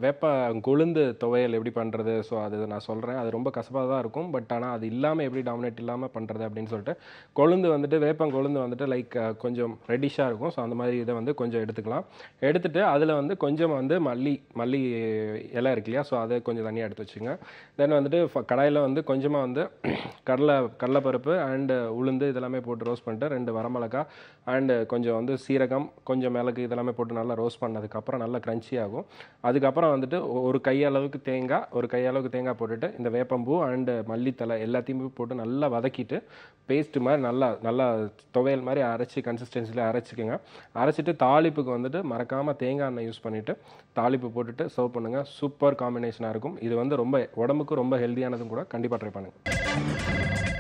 வேப்ப கொழுந்து துவையல் எப்படி பண்ணுறது ஸோ அது நான் சொல்கிறேன் அது ரொம்ப கசப்பாக தான் இருக்கும் பட் ஆனால் அது இல்லாமல் எப்படி டாமினேட் இல்லாமல் பண்ணுறது அப்படின்னு சொல்லிட்டு கொழுந்து வந்துட்டு வேப்பம் கொழுந்து வந்துட்டு லைக் கொஞ்சம் ரெடிஷாக இருக்கும் ஸோ அந்த மாதிரி இதை வந்து கொஞ்சம் எடுத்துக்கலாம் எடுத்துட்டு அதில் வந்து கொஞ்சம் வந்து மல்லி மல்லி இலை இருக்கு இல்லையா ஸோ அதை கொஞ்சம் தனியாக எடுத்து வச்சுங்க தென் வந்துட்டு கடாயில் வந்து கொஞ்சமாக வந்து கடலை கடலைப்பருப்பு அண்டு உளுந்து இதெல்லாமே போட்டு ரோஸ்ட் பண்ணிட்டு ரெண்டு வரமிளகா அண்டு கொஞ்சம் வந்து சீரகம் கொஞ்சம் மிளகு இதெல்லாமே போட்டு நல்லா ரோஸ்ட் பண்ணதுக்கப்புறம் நல்லா க்ரன்ச்சி ஆகும் அதுக்கப்புறம் வந்துட்டு ஒ- ஒரு கையளவுக்கு தேங்காய் ஒரு கையளவுக்கு தேங்காய் போட்டுட்டு இந்த வேப்பம்பூ அண்டு மல்லித்தலை எல்லாத்தையுமே போட்டு நல்லா வதக்கிட்டு பேஸ்ட் மாதிரி நல்லா நல்லா துவையல் மாதிரி அரைச்சி கன்சிஸ்டன்சியில் அரைச்சிக்கோங்க அரைச்சிட்டு தாளிப்புக்கு வந்துட்டு மறக்காமல் தேங்காய் எண்ணெய் யூஸ் பண்ணிவிட்டு தாளிப்பு போட்டுட்டு சர்வ் பண்ணுங்கள் சூப்பர் காம்பினேஷனாக இருக்கும் இது வந்து ரொம்ப உடம்புக்கு ரொம்ப ஹெல்தியானதும் கூட கண்டிப்பாக ட்ரை பண்ணுங்கள்